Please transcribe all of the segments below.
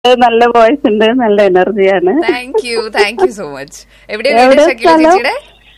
നല്ല വോയിസ് ഉണ്ട് നല്ല എനർജിയാണ് thank you thank you so much എവിടെയാണ് എവിടെ ഷക്കീല സ്ഥലം? ചേച്ചിയുടെ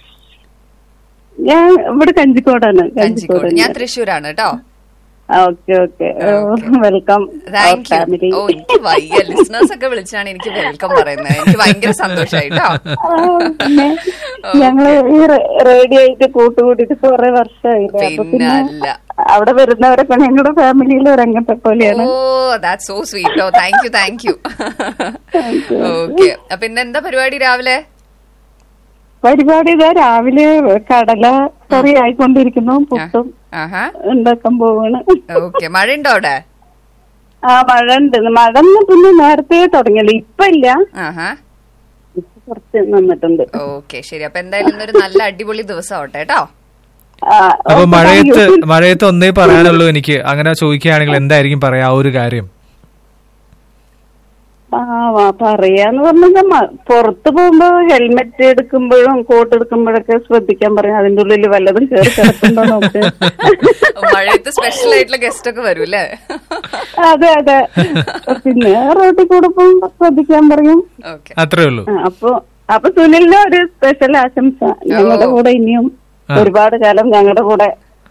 ഞാൻ ഇവിടെ കഞ്ചിക്കോടാണ് കഞ്ചിക്കോട് ഞാൻ തൃശ്ശൂരാണ് കേട്ടോ okay okay Okay. Welcome thank you family ഓ എനിക്ക് വയ്യ ലിസ്ണേഴ്സ് ഒക്കെ വിളിച്ചാണ് എനിക്ക് വെൽക്കം പറയുന്നത് എനിക്ക് ഭയങ്കര സന്തോഷമായി കേട്ടോ പിന്നെ ഞങ്ങള് ഈ റേഡിയോ ആയിട്ട് കൂട്ടുകൂടിയിട്ട് കുറെ വർഷമായില്ലേ അപ്പൊ പിന്നെ പിന്നല്ല. അവിടെ വരുന്നവരൊക്കെ ഞങ്ങളുടെ ഫാമിലിയിൽ ഒരു അംഗത്തെ പോലെയാണ് oh that so sweet oh thank you thank you okay അപ്പൊ ഇന്ന് എന്താ പരിപാടി രാവിലെ പരിപാടി ഇതാ രാവിലെ കടല കറി ആയിക്കൊണ്ടിരിക്കുന്നു പുട്ടും ആഹാ ഉണ്ടാക്കാൻ പോവാണ് ഓക്കെ മഴ ഉണ്ടോ അവിടെ ആ മഴ ഉണ്ട് മഴ ഒന്ന് പിന്നെ നേരത്തെ തുടങ്ങിയല്ലോ ഇപ്പൊ ഇല്ല ആഹാ ഇപ്പൊ കുറച്ച് നിന്നിട്ടുണ്ട് ഓക്കെ ശരി അപ്പൊ എന്തായാലും ഇന്നൊരു നല്ല അടിപൊളി ദിവസം ആവട്ടെ കേട്ടോ ആ, അപ്പൊ ഓക്കെ, മഴയത്ത് താങ്ക് യു. മഴയത്ത് ഒന്നേ പറയാനുള്ളൂ എനിക്ക് അങ്ങനെ ചോദിക്കുകയാണെങ്കിൽ എന്തായിരിക്കും പറയാ ആ ഒരു കാര്യം ആ വാ, പറയാന്ന് പറഞ്ഞാൽ മ- പുറത്ത് പോകുമ്പോ ഹെൽമെറ്റ് എടുക്കുമ്പോഴും കോട്ട് എടുക്കുമ്പോഴൊക്കെ ശ്രദ്ധിക്കാൻ പറയും അതിന്റെ ഉള്ളിൽ വല്ലതും കയറി കിടക്കുമ്പോ നോക്ക് മഴയത്ത് സ്പെഷ്യൽ ആയിട്ടുള്ള ഗസ്റ്റ് ഒക്കെ വരും അല്ലേ അതെ അതെ പിന്നെ റോട്ടിൽ കൂടെ പോകുമ്പോ ശ്രദ്ധിക്കാൻ പറയും ഓക്കെ അത്രേ ഉള്ളൂ ആ, അപ്പൊ അപ്പൊ സുനിലിന് ഒരു സ്പെഷ്യൽ ആശംസ ഞങ്ങളുടെ കൂടെ ഇനിയും ഒരുപാട് കാലം ഞങ്ങളുടെ കൂടെ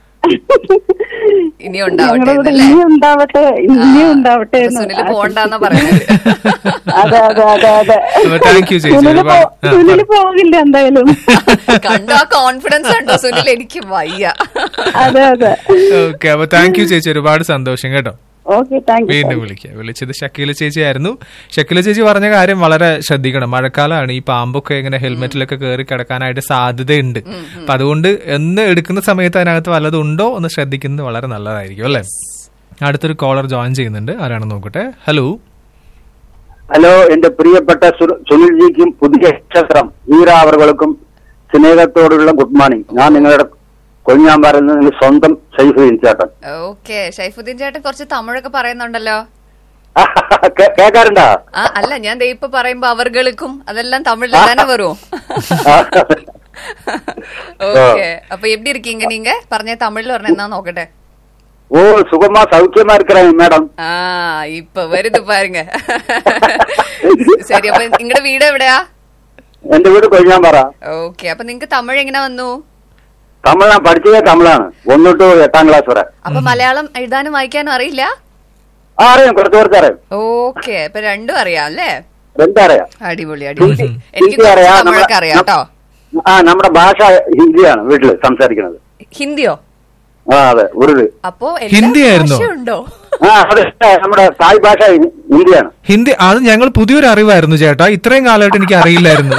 ഇനി ഉണ്ടാവട്ടെ ഞങ്ങളുടെ കൂടെ എന്നല്ലേ ഇനിയും ഉണ്ടാവട്ടെ ഇനിയും ഉണ്ടാവട്ടെ അപ്പൊ എന്ന് സുനില് പോണ്ടെന്നാ പറയുന്നത് അതെ അതെ അതെ അതെ അപ്പൊ thank you ചേച്ചി, സുനില് ഒരുപാട്. പോ- സുനില് പോകില്ല എന്തായാലും കണ്ടോ ആ കോൺഫിഡൻസ് ഉണ്ടോ സുനിൽ എനിക്ക് വയ്യ അതെ അതെ ഓക്കെ അപ്പൊ താങ്ക് യു ചേച്ചി ഒരുപാട് സന്തോഷം കേട്ടോ ഓക്കെ താങ്ക് യു വീണ്ടും വിളിക്കുക വിളിച്ചത് ഷക്കീല ചേച്ചി ആയിരുന്നു ഷക്കീല ചേച്ചി പറഞ്ഞ കാര്യം വളരെ ശ്രദ്ധിക്കണം മഴക്കാലമാണ് ഈ പാമ്പൊക്കെ ഇങ്ങനെ ഹെൽമെറ്റിലൊക്കെ കയറി കിടക്കാനായിട്ട് സാധ്യതയുണ്ട് അപ്പൊ അതുകൊണ്ട് എന്ന് എടുക്കുന്ന സമയത്ത് അതിനകത്ത് വല്ലതും ഉണ്ടോ എന്ന് ശ്രദ്ധിക്കുന്നത് വളരെ നല്ലതായിരിക്കും അല്ലെ അടുത്തൊരു കോളർ ജോയിൻ ചെയ്യുന്നുണ്ട് ആരാണെന്ന് നോക്കട്ടെ ഹലോ ഹലോ എന്റെ പ്രിയപ്പെട്ട സു- സുനിൽജിക്കും പുതിയ നക്ഷത്രം വീര അവർകൾക്കും സ്നേഹത്തോടുള്ള ഗുഡ് മോർണിംഗ് ഞാൻ നിങ്ങളുടെ കൊഞ്ഞാമ്പാറിൽ നിന്ന് നിങ്ങൾ സ്വന്തം സൈഫുദ്ദീൻ ചേട്ടൻ ഓക്കെ ഷൈഫുദ്ദീൻ ചേട്ടൻ കുറച്ച് തമിഴൊക്കെ പറയുന്നുണ്ടല്ലോ കേ- കേൾക്കാറുണ്ടോ ആ അല്ല ഞാൻ ദേ ഇപ്പൊ പറയുമ്പോ അവർകൾക്കും അതെല്ലാം തമിഴിൽ തന്നെ വരും ഓക്കെ അപ്പൊ എപ്പി இருக்கீங்க நீங்க പറഞ്ഞ തമിഴിൽ പറഞ്ഞ എന്നാ നോക്കട്ടെ ஓ சுகமா சௌக்கியமா இருக்கிறேன் மேடம் ആ ഇപ്പൊ വരുത് പാരുங்க ശരി അപ്പൊ നിങ്ങളുടെ വീട് എവിടെയാ എന്റെ വീട് കൊഞ്ഞാമ്പാറ ഓക്കെ അപ്പൊ നിങ്ങക്ക് തമിഴ് എങ്ങനെ വന്നു തമിഴ് ഞാൻ പഠിച്ചത് തമിഴാണ് ഒന്ന് ടു എട്ടാം ക്ലാസ് വരെ അപ്പൊ മലയാളം എഴുതാനും വായിക്കാനും അറിയില്ല ആ അറിയാം കുറച്ച് കുറച്ച് അറിയാം ഓക്കെ അപ്പൊ രണ്ടും അറിയാം അല്ലേ എന്താ അറിയാം അടിപൊളി അടിപൊളി ഹിന്ദി- എനിക്ക് ഹിന്ദി അറിയാം കുറച്ച് തമിഴൊക്കെ നമ്മുടെ- അറിയാം കേട്ടോ ആ നമ്മുടെ ഭാഷ ഹിന്ദിയാണ് വീട്ടില് സംസാരിക്കുന്നത് ഹിന്ദിയോ ആ അതെ ഉറുദു അപ്പോ ഹിന്ദി ആയിരുന്നോ? ഉണ്ടോ ആ അതെ നമ്മുടെ തായ് ഭാഷ ഹി- ഹിന്ദിയാണ് ഹിന്ദി അത് ഞങ്ങൾ പുതിയൊരു അറിവായിരുന്നു ചേട്ടാ ഇത്രയും കാലമായിട്ട് എനിക്ക് അറിയില്ലായിരുന്നു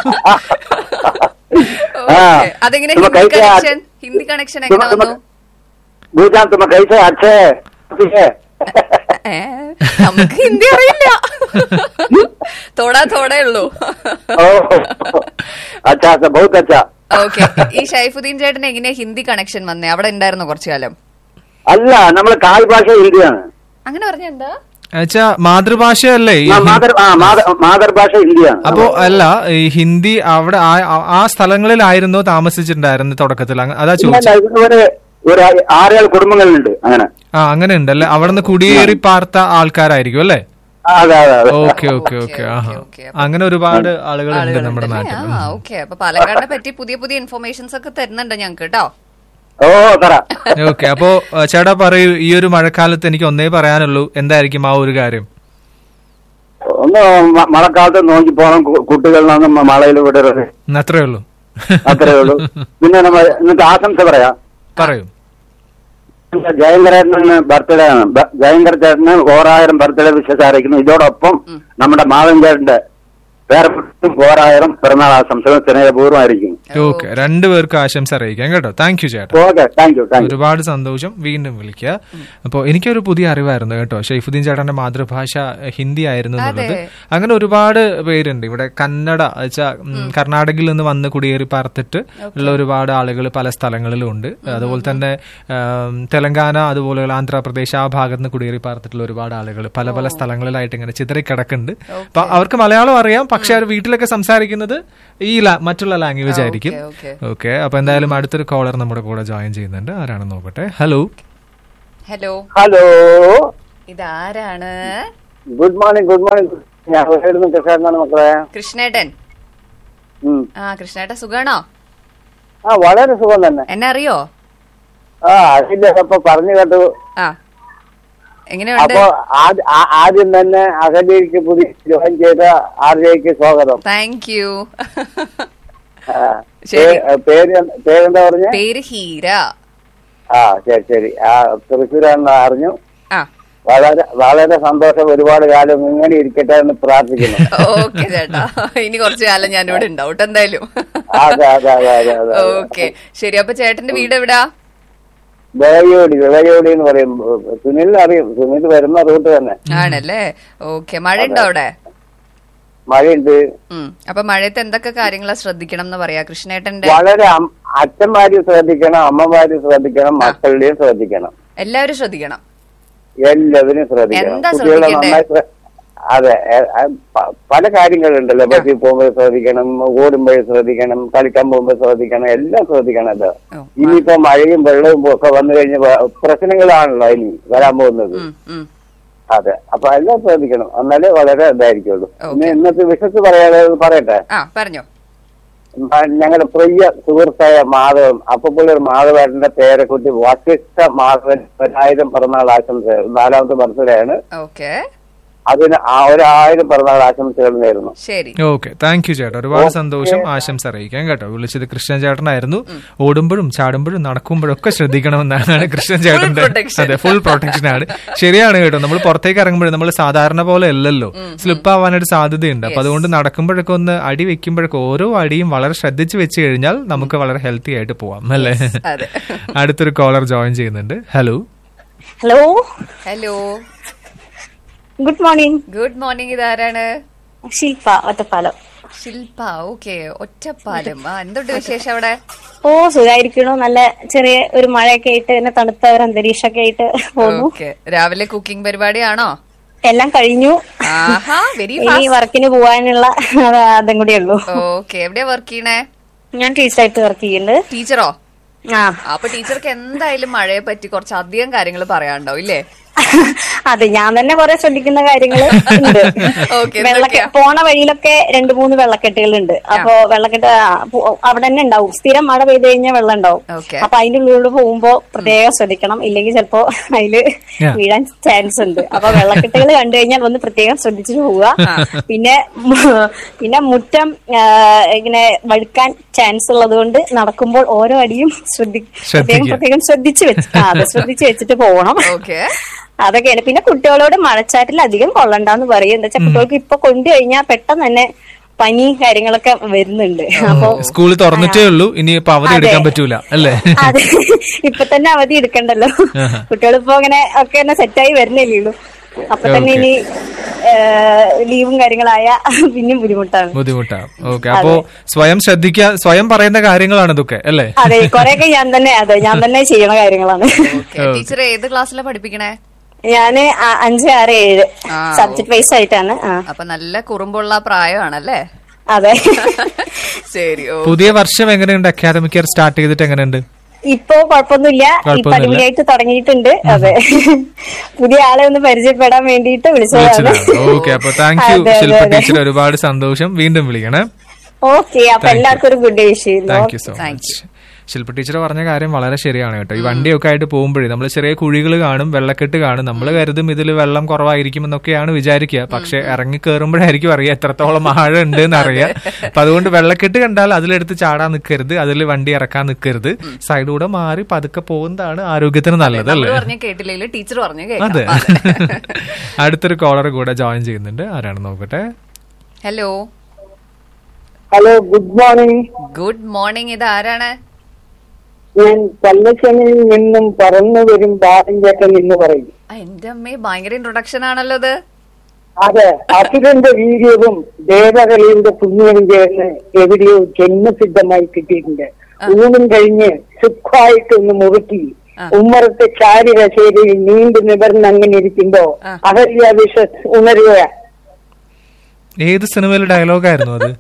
ഓക്കെ അതെങ്ങനെ തുമ്മ ഹിന്ദി കൈസേ കണക്ഷൻ ഹിന്ദി കണക്ഷൻ എങ്ങനെ തുമ്മ- വന്നു ഭൂജാൻ തുമ്മ കൈസേ അച്ഛേ അച്ഛേ ഏ, നമുക്ക് ഹിന്ദി അറിയില്ല തോടാ തോടേ ഉള്ളൂ ഓ അച്ഛാ അച്ഛാ ബഹുത്ത് അച്ഛാ ഓക്കെ ഈ ഷൈഫുദ്ദീൻ ചേട്ടൻ എങ്ങനെയാ ഹിന്ദി കണക്ഷൻ വന്നേ അവിടെ ഉണ്ടായിരുന്നു കുറച്ചു കാലം അല്ല നമ്മളെ തായ് ഭാഷ ഹിന്ദിയാണ് അങ്ങനെ പറഞ്ഞ എന്താ അച്ഛാ മാതൃഭാഷയല്ലേ ഈ ആ, ഹി- മാതൃ ആ മാതൃ- മാതൃഭാഷ ഹിന്ദിയാണ് അപ്പോ അല്ല ഈ ഹിന്ദി അവിടെ ആ- ആ- ആ സ്ഥലങ്ങളിലായിരുന്നോ താമസിച്ചിട്ടുണ്ടായിരുന്നു തുടക്കത്തിൽ അങ്ങ- അതാ ചോദിച്ചത് ഇല്ല, ഇതുവരെ ഒരു ആറേഴ് കുടുംബങ്ങളുണ്ട് അങ്ങനെ ആ അങ്ങനെ ഉണ്ടല്ലേ അവിടെ നിന്ന് കുടിയേറി പാർത്ത ആൾക്കാരായിരിക്കും അല്ലേ ആ, അതെ അതെ അതെ ഓക്കെ ഓക്കെ ഓക്കെ ആഹാ ഓക്കെ. അങ്ങനെ ഒരുപാട് ആളുകളുണ്ട് നമ്മുടെ ആളുകളുണ്ടല്ലേ? നാട്ടിൽ ആ ഓക്കെ അപ്പൊ പാലക്കാടിനെ പറ്റി പുതിയ പുതിയ ഇൻഫർമേഷൻസ് ഒക്കെ തരുന്നുണ്ട് ഞങ്ങൾക്ക് കേട്ടോ ഓ തറ ഓക്കെ അപ്പോ ആ, ചേട്ടാ പറയൂ ഈ ഒരു മഴക്കാലത്ത് എനിക്ക് ഒന്നേ പറയാനുള്ളൂ എന്തായിരിക്കും ആ ഒരു കാര്യം ഒന്ന് മ- മഴക്കാലത്ത് നോക്കി പോകണം കു- കുട്ടികളിലൊന്നും മഴയിൽ വിടരുത് ഉം, അത്രേ ഉള്ളൂ അത്രേ ഉള്ളൂ പിന്നെ നമ്മൾ ഇന്നത്തെ ആശംസ പറയാം പറയൂ ജയങ്കരേട്ടന് ബർത്ത്ഡേ ആണ് ബ- ജയങ്കര ചേട്ടന് ഓരായിരം ബർത്ത്ഡേ വിശേഷം അറിയിക്കുന്നു ഇതോടൊപ്പം നമ്മുടെ മാധവൻ ചേട്ടന്റെ പേരക്കുട്ടിക്കും ഓരായിരം പിറന്നാൾ ആശംസകൾ സ്നേഹപൂർവ്വമായിരിക്കും ഓക്കെ രണ്ടുപേർക്കും ആശംസ അറിയിക്കാം കേട്ടോ താങ്ക് യു ചേട്ടാ okay thank you thank you ഒരുപാട് സന്തോഷം വീണ്ടും വിളിക്കുക അപ്പോൾ എനിക്കൊരു പുതിയ അറിവായിരുന്നു കേട്ടോ ഷെയ്ഫുദ്ദീൻ ചേട്ടന്റെ മാതൃഭാഷ ഹിന്ദി ആയിരുന്നു എന്നുള്ളത് അതെ. അങ്ങനെ ഒരുപാട് പേരുണ്ട് ഇവിടെ കന്നഡ വെച്ചാൽ കർണാടകയിൽ നിന്ന് വന്ന് കുടിയേറി പാർത്തിട്ട് ഉള്ള ഒരുപാട് ആളുകൾ പല സ്ഥലങ്ങളിലും ഉണ്ട് അതുപോലെ തന്നെ ആം, തെലങ്കാന അതുപോലെയുള്ള ആന്ധ്രാപ്രദേശ് ആ ഭാഗത്ത് നിന്ന് കുടിയേറി പാർത്തിട്ടുള്ള ഒരുപാട് ആളുകൾ പല പല സ്ഥലങ്ങളിലായിട്ട് ഇങ്ങനെ ചിതറിക്കിടക്കുന്നുണ്ട് അപ്പൊ അവർക്ക് മലയാളം അറിയാം പക്ഷെ അവർ വീട്ടിലൊക്കെ സംസാരിക്കുന്നത് ഈ ലാ- മറ്റുള്ള ലാംഗ്വേജ് ആയിരിക്കും ഓക്കെ ഓക്കെ അപ്പൊ എന്തായാലും അടുത്തൊരു കോളർ നമ്മുടെ കൂടെ ജോയിൻ ചെയ്യുന്നുണ്ട് ആരാണെന്ന് നോക്കട്ടെ ഹലോ ഹലോ ഹലോ ഇതാരാണ് ഗുഡ് മോർണിംഗ് ഗുഡ് മോർണിംഗ് ഞാൻ എവിടെയായിരുന്നു കൃഷ്ണനാണ് മക്കളെ കൃഷ്ണേട്ടൻ ഉം. ആ കൃഷ്ണേട്ടൻ സുഖാണോ ആ വളരെ സുഖം തന്നെ എന്നെ അറിയോ ആ അതിന്റെ അപ്പൊ പറഞ്ഞു കേട്ടു ആ എങ്ങനെയുണ്ട് അപ്പൊ ആദ്യ- ആ- ആദ്യം തന്നെ അകലിക്ക് പുതിയ ജോയിൻ ചെയ്ത ആർ ജെക്ക് സ്വാഗതം താങ്ക് യു ആ, ശരി. പേ- പേര് എന്ത്- പേരെന്താ പറഞ്ഞ പേര് ഹീര ആ ശരി ശരി ആ തൃശ്ശൂരാണെന്ന് അറിഞ്ഞു ആ വളരെ വളരെ സന്തോഷം ഒരുപാട് കാലം ഇങ്ങനെ ഇരിക്കട്ടെ എന്ന് പ്രാർത്ഥിക്കുന്നു ഓക്കെ ചേട്ടാ ഇനി കുറച്ചു കാലം ഞാൻ ഇവിടെ ഉണ്ടാവും ട്ടോ എന്തായാലും അതെ അതെ അതെ അതെ അതെ ഓക്കെ ശരി അപ്പൊ ചേട്ടന്റെ വീട് എവിടാ വിളയോടി വിളയോടി എന്ന് പറയും സുനിൽ അറിയും സുനിൽ വരുന്ന റൂട്ട് തന്നെ ആണല്ലേ ഓക്കെ മഴ ഉണ്ടോ അവിടെ മഴയുണ്ട് ഉം അപ്പൊ മഴയത്ത് എന്തൊക്കെ കാര്യങ്ങളാ ശ്രദ്ധിക്കണം എന്ന് പറയാ കൃഷ്ണേട്ടന്റെ വളരെ അം- അച്ഛന്മാരും ശ്രദ്ധിക്കണം അമ്മമാരും ശ്രദ്ധിക്കണം മക്കളുടെയും ശ്രദ്ധിക്കണം എല്ലാവരും ശ്രദ്ധിക്കണം എല്ലാവരും ശ്രദ്ധിക്കണം എന്താ കുട്ടികളെ ശ്രദ്ധിക്കണ്ടേ? നന്നായി ശ്ര- അതെ എ- എ- പ- പല കാര്യങ്ങളുണ്ടല്ലോ ബസ്സിൽ പോകുമ്പോൾ ശ്രദ്ധിക്കണം ഓടുമ്പോൾ ശ്രദ്ധിക്കണം കളിക്കാൻ പോകുമ്പോൾ ശ്രദ്ധിക്കണം എല്ലാം ശ്രദ്ധിക്കണമല്ലോ ഓ, ഇനിയിപ്പോ മഴയും വെള്ളവും ഒക്കെ വന്നു കഴിഞ്ഞ പ്രശ്നങ്ങളാണല്ലോ ഇനി വരാൻ പോകുന്നത് ഉം, ഉം. അതെ അപ്പൊ എല്ലാം ശ്രദ്ധിക്കണം എന്നാലേ വളരെ ഇതായിരിക്കുള്ളൂ ഓക്കേ. പിന്നെ ഇന്നത്തെ വിശ്വസ് പറയാതെ പറയട്ടെ ആ പറഞ്ഞോ മ- ഞങ്ങളുടെ പ്രിയ സുഹൃത്തായ മാധവൻ അപ്പപ്പുള്ളർ മാധവേട്ടന്റെ പേരെക്കുട്ടി വസിഷ്ഠ മാധവൻ ഒരായിരം പിറന്നാൾ ആശംസ നാലാമത്തെ ബർത്ത്ഡേ ആണ് ഓക്കെ അതിന് ആ ഒരായിരം പിറന്നാൾ ആശംസകൾ നേരുന്നു ശരി ഓക്കെ താങ്ക് യു ചേട്ടാ ഒരുപാട് സന്തോഷം ആശംസ അറിയിക്കാം കേട്ടോ വിളിച്ചത് കൃഷ്ണൻ ചേട്ടനായിരുന്നു ഓടുമ്പോഴും ചാടുമ്പോഴും നടക്കുമ്പോഴും ഒക്കെ ശ്രദ്ധിക്കണമെന്നാണ് കൃഷ്ണൻ ചേട്ടന്റെ protection. അതെ ഫുൾ പ്രൊട്ടക്ഷൻ ആണ് ശരിയാണ് കേട്ടോ നമ്മൾ പുറത്തേക്ക് ഇറങ്ങുമ്പോഴും നമ്മൾ സാധാരണ പോലെ അല്ലല്ലോ സ്ലിപ്പ് ആവാനായിട്ട് സാധ്യതയുണ്ട് അപ്പൊ അതുകൊണ്ട് നടക്കുമ്പോഴൊക്കെ ഒന്ന് അടി വെക്കുമ്പോഴൊക്കെ ഓരോ അടിയും വളരെ ശ്രദ്ധിച്ച് വെച്ച് കഴിഞ്ഞാൽ നമുക്ക് വളരെ ഹെൽത്തി ആയിട്ട് പോവാം അല്ലേ അതെ അടുത്തൊരു കോളർ ജോയിൻ ചെയ്യുന്നുണ്ട് hello hello hello good morning good morning ഇതാരാണ് ശില്പ ഒറ്റപ്പാലം ശില്പ ഓക്കെ ഒറ്റപ്പാലം ആ എന്തുണ്ട് വിശേഷം അവിടെ ഓ സുഖായിരിക്കണു നല്ല ചെറിയ ഒരു മഴയൊക്കെ ആയിട്ട് പിന്നെ തണുത്ത ഒരു അന്തരീക്ഷമൊക്കെ ആയിട്ട് പോകുന്നു ഓക്കെ രാവിലെ കുക്കിംഗ് പരിപാടിയാണോ എല്ലാം കഴിഞ്ഞു ആഹാ വെരി ഇനി വർക്കിന് പോവാനുള്ള അതും കൂടെ ഉള്ളൂ ഓക്കെ എവിടെയാ വർക്ക് ചെയ്യണേ ഞാൻ ടീച്ചറായിട്ട് വർക്ക് ചെയ്യുന്നുണ്ട് ടീച്ചറോ ആ അപ്പൊ ടീച്ചർക്ക് എന്തായാലും മഴയെ പറ്റി കുറച്ച് അധികം കാര്യങ്ങൾ പറയാനുണ്ടാവും ഇല്ലേ അതെ ഞാൻ തന്നെ കുറെ ശ്രദ്ധിക്കുന്ന കാര്യങ്ങൾ ഉണ്ട് ഓക്കേ, വെള്ളക്കെ എന്തൊക്കെയാ? പോണ വഴിയിലൊക്കെ രണ്ട് മൂന്ന് വെള്ളക്കെട്ടുകൾ ഉണ്ട് അപ്പൊ വെള്ളക്കെട്ട് ആ, പോ- അവിടെ തന്നെ ഉണ്ടാവും സ്ഥിരം മഴ പെയ്ത് കഴിഞ്ഞാൽ വെള്ളം ഉണ്ടാവും ഓക്കെ അപ്പൊ അതിന്റെ ഉള്ളിലൂടെ പോകുമ്പോ പ്രത്യേകം ശ്രദ്ധിക്കണം ഇല്ലെങ്കിൽ ചിലപ്പോ അതില് Yeah. വീഴാൻ ചാൻസ് ഉണ്ട് അപ്പൊ വെള്ളക്കെട്ടുകൾ കണ്ടു കഴിഞ്ഞാൽ ഒന്ന് പ്രത്യേകം ശ്രദ്ധിച്ചിട്ട് പോവുക പിന്നെ മു- പിന്നെ മുറ്റം ആ, ഇങ്ങനെ വഴുക്കാൻ ചാൻസ് ഉള്ളത് കൊണ്ട് നടക്കുമ്പോൾ ഓരോ അടിയും ശ്രദ്ധി പ്രത്യേകം ശ്രദ്ധിക്കുക. പ്രത്യേകം ശ്രദ്ധിച്ച് വെച്ച് ആ, അതെ ശ്രദ്ധിച്ച് വെച്ചിട്ട് പോകണം ഓക്കെ അതൊക്കെയാണ് പിന്നെ കുട്ടികളോട് മഴച്ചാറ്റിൽ അധികം കൊള്ളണ്ടെന്ന് പറയും എന്താ വെച്ചാൽ കുട്ടികൾക്ക് ഇപ്പൊ കൊണ്ടു കഴിഞ്ഞാൽ പെട്ടെന്ന് തന്നെ പനി കാര്യങ്ങളൊക്കെ വരുന്നുണ്ട് അപ്പൊ സ്കൂൾ തുറന്നിട്ടേ ഉള്ളൂ ഇനി ഇപ്പൊ അവധി അതെ. എടുക്കാൻ പറ്റൂല അല്ലേ അത് ഇപ്പൊ തന്നെ അവധി എടുക്കണ്ടല്ലോ ആഹാ. കുട്ടികളിപ്പോ അങ്ങനെ ഒക്കെ തന്നെ സെറ്റായി വരുന്നില്ലേ ഉള്ളൂ അപ്പൊ തന്നെ ഇനി ലീവും കാര്യങ്ങളായ പിന്നെയും ബുദ്ധിമുട്ടാണ് ബുദ്ധിമുട്ടാണ് ഓക്കെ അപ്പോ സ്വയം ശ്രദ്ധിക്കാൻ സ്വയം പറയുന്ന കാര്യങ്ങളാണ് ഇതൊക്കെ അല്ലേ അതെ കൊറേയൊക്കെ ഞാൻ തന്നെ അതെ ഞാൻ തന്നെ ചെയ്യണ കാര്യങ്ങളാണ് ഓക്കെ ടീച്ചർ ഏത് ക്ലാസ്സിലാണ് പഠിപ്പിക്കണേ ഞാന് ആ- അഞ്ച് ആറ് ഏഴ് ആ, സബ്ജക്ട് വൈസ് ആയിട്ടാണ് ആ അപ്പൊ നല്ല കുറുമ്പുള്ള പ്രായമാണല്ലേ അതെ ശരി ഓ പുതിയ വർഷം എങ്ങനെയുണ്ട് അക്കാദമിക് ഇയർ സ്റ്റാർട്ട് ചെയ്തിട്ട് എങ്ങനെയുണ്ട് ഇപ്പൊ കുഴപ്പമൊന്നുമില്ല ഇപ്പൊ കുഴപ്പമൊന്നുമില്ല. അടിപൊളിയായിട്ട് തുടങ്ങിയിട്ടുണ്ട് അതെ പുതിയ ആളെ ഒന്ന് പരിചയപ്പെടാൻ വേണ്ടിയിട്ട് വിളിച്ചതാണ് വിളിച്ചതാണ് ഓക്കെ അപ്പൊ താങ്ക് യു അതെ, ശില്പ അതെ, അതെ. ടീച്ചർ ഒരുപാട് സന്തോഷം വീണ്ടും വിളിക്കണേ ഓക്കെ അപ്പൊ Thank you. എല്ലാവർക്കും ഒരു ഗുഡ് വിഷയം thank you so Thank much Shilpa teacher പറഞ്ഞ കാര്യം വളരെ ശരിയാണ് കേട്ടോ ഈ വണ്ടിയൊക്കെ ആയിട്ട് പോകുമ്പോഴേ നമ്മൾ ചെറിയ കുഴികൾ കാണും വെള്ളക്കെട്ട് കാണും നമ്മൾ കരുതും ഇതിൽ വെള്ളം കുറവായിരിക്കും എന്നൊക്കെയാണ് വിചാരിക്കുക പക്ഷെ ഇറങ്ങി കയറുമ്പോഴായിരിക്കും അറിയാം എത്രത്തോളം ആഴം ഉണ്ട് എന്ന് അറിയാം അപ്പൊ അതുകൊണ്ട് വെള്ളക്കെട്ട് കണ്ടാൽ അതിലെടുത്ത് ചാടാൻ നിൽക്കരുത് അതിൽ വണ്ടി ഇറക്കാൻ നിൽക്കരുത് സൈഡിലൂടെ മാറി പതുക്കെ പോകുന്നതാണ് ആരോഗ്യത്തിന് നല്ലത് നമ്മള് അല്ലേ പറഞ്ഞ കേട്ടില്ലെങ്കിൽ ടീച്ചർ പറഞ്ഞു അതെ കേൾക്കാം അടുത്തൊരു കോളർ കൂടെ ജോയിൻ ചെയ്യുന്നുണ്ട് ആരാണ് നോക്കട്ടെ hello hello good morning good morning ഇത് ആരാണ് ഞാൻ പല്ലച്ചനിൽ നിന്നും പറന്നു വരും ബാലൻ ചേട്ടൻ എന്ന് പറയും ആ, എന്റെ അമ്മേ ഭയങ്കര ഇൻട്രൊഡക്ഷൻ ആണല്ലോ ഇത് അതെ അസുരന്റെ വീര്യവും ദേവകളിയുടെ പുണ്യവും ചേർന്ന് എവിടെയോ ജന്മസിദ്ധമായി കിട്ടിയിട്ടുണ്ട് ഊണും കഴിഞ്ഞ് സുഖമായിട്ട് ഒന്ന് മുറുക്കി ഉമ്മറത്തെ ചാരി കശേരിയിൽ നീണ്ടു നിവർന്ന് അങ്ങനെ ഇരിക്കുമ്പോ അഹല്യ വിശ്വസ് ഉണരുക ഏത് സിനിമയിലെ ഡയലോഗായിരുന്നു അത്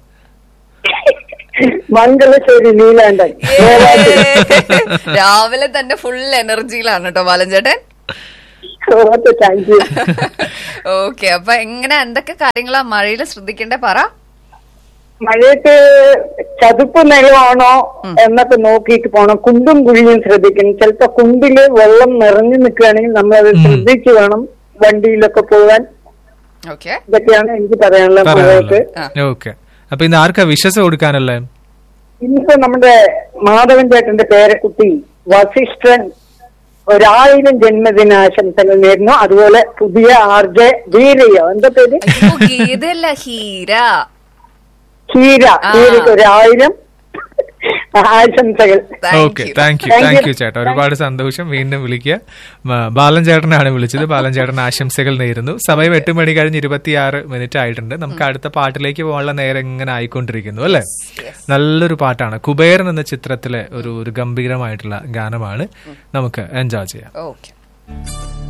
മംഗലശ്ശേരി നീലാണ്ടൻ രാവിലെ തന്നെ ഫുൾ എനർജിയിലാണ് കേട്ടോ ബാലൻചേട്ടൻ ഓക്കെ താങ്ക് യു ഓക്കെ അപ്പൊ എങ്ങനെ എന്തൊക്കെ കാര്യങ്ങളാ മഴയിൽ ശ്രദ്ധിക്കണ്ടേ പറ മഴയത്ത് ചതുപ്പ് നിലമാണോ എന്നൊക്കെ നോക്കിയിട്ട് പോണം കുണ്ടും കുഴിയും ശ്രദ്ധിക്കണം ചിലപ്പോ കുണ്ടില് വെള്ളം നിറഞ്ഞു നിൽക്കുകയാണെങ്കിൽ നമ്മൾ അത് ശ്രദ്ധിച്ചു വേണം വണ്ടിയിലൊക്കെ പോകാൻ ഓക്കെ ഇതൊക്കെയാണ് എനിക്ക് പറയാനുള്ളത് മഴയത്ത് പറയാനുള്ളത് ഓക്കെ അപ്പൊ ഇന്ന് ആർക്കാ വിശ്വസ് കൊടുക്കാനല്ലേ ഇന്നിപ്പോ നമ്മുടെ മാധവൻ ചേട്ടന്റെ പേരക്കുട്ടി വസിഷ്ഠൻ ഒരായിരം ജന്മദിനാശംസകൾ നേരുന്നു അതുപോലെ പുതിയ ആർ ജെ ധീരയോ എന്താ പേര് അയ്യോ ഗീതല്ല ഹീര ഹീര ആ. ഹീരയ്ക്ക് ഒരായിരം ആശംസകൾ okay thank you Thank thank you you. ചേട്ടാ ഒരുപാട് സന്തോഷം വീണ്ടും വിളിക്കുക മ- ബാലൻ ചേട്ടനാണ് വിളിച്ചത് ബാലൻ ചേട്ടൻ ആശംസകൾ നേരുന്നു സമയം എട്ട് മണി കഴിഞ്ഞ് ഇരുപത്തിയാറ് മിനിറ്റ് ആയിട്ടുണ്ട് നമുക്ക് അടുത്ത പാട്ടിലേക്ക് പോകാനുള്ള നേരം ഇങ്ങനെ ആയിക്കൊണ്ടിരിക്കുന്നു അല്ലെ നല്ലൊരു പാട്ടാണ് കുബേരൻ എന്ന ചിത്രത്തിലെ ഒരു ഒരു ഗംഭീരമായിട്ടുള്ള ഗാനമാണ് നമുക്ക് എൻജോയ് ചെയ്യാം ഓക്കെ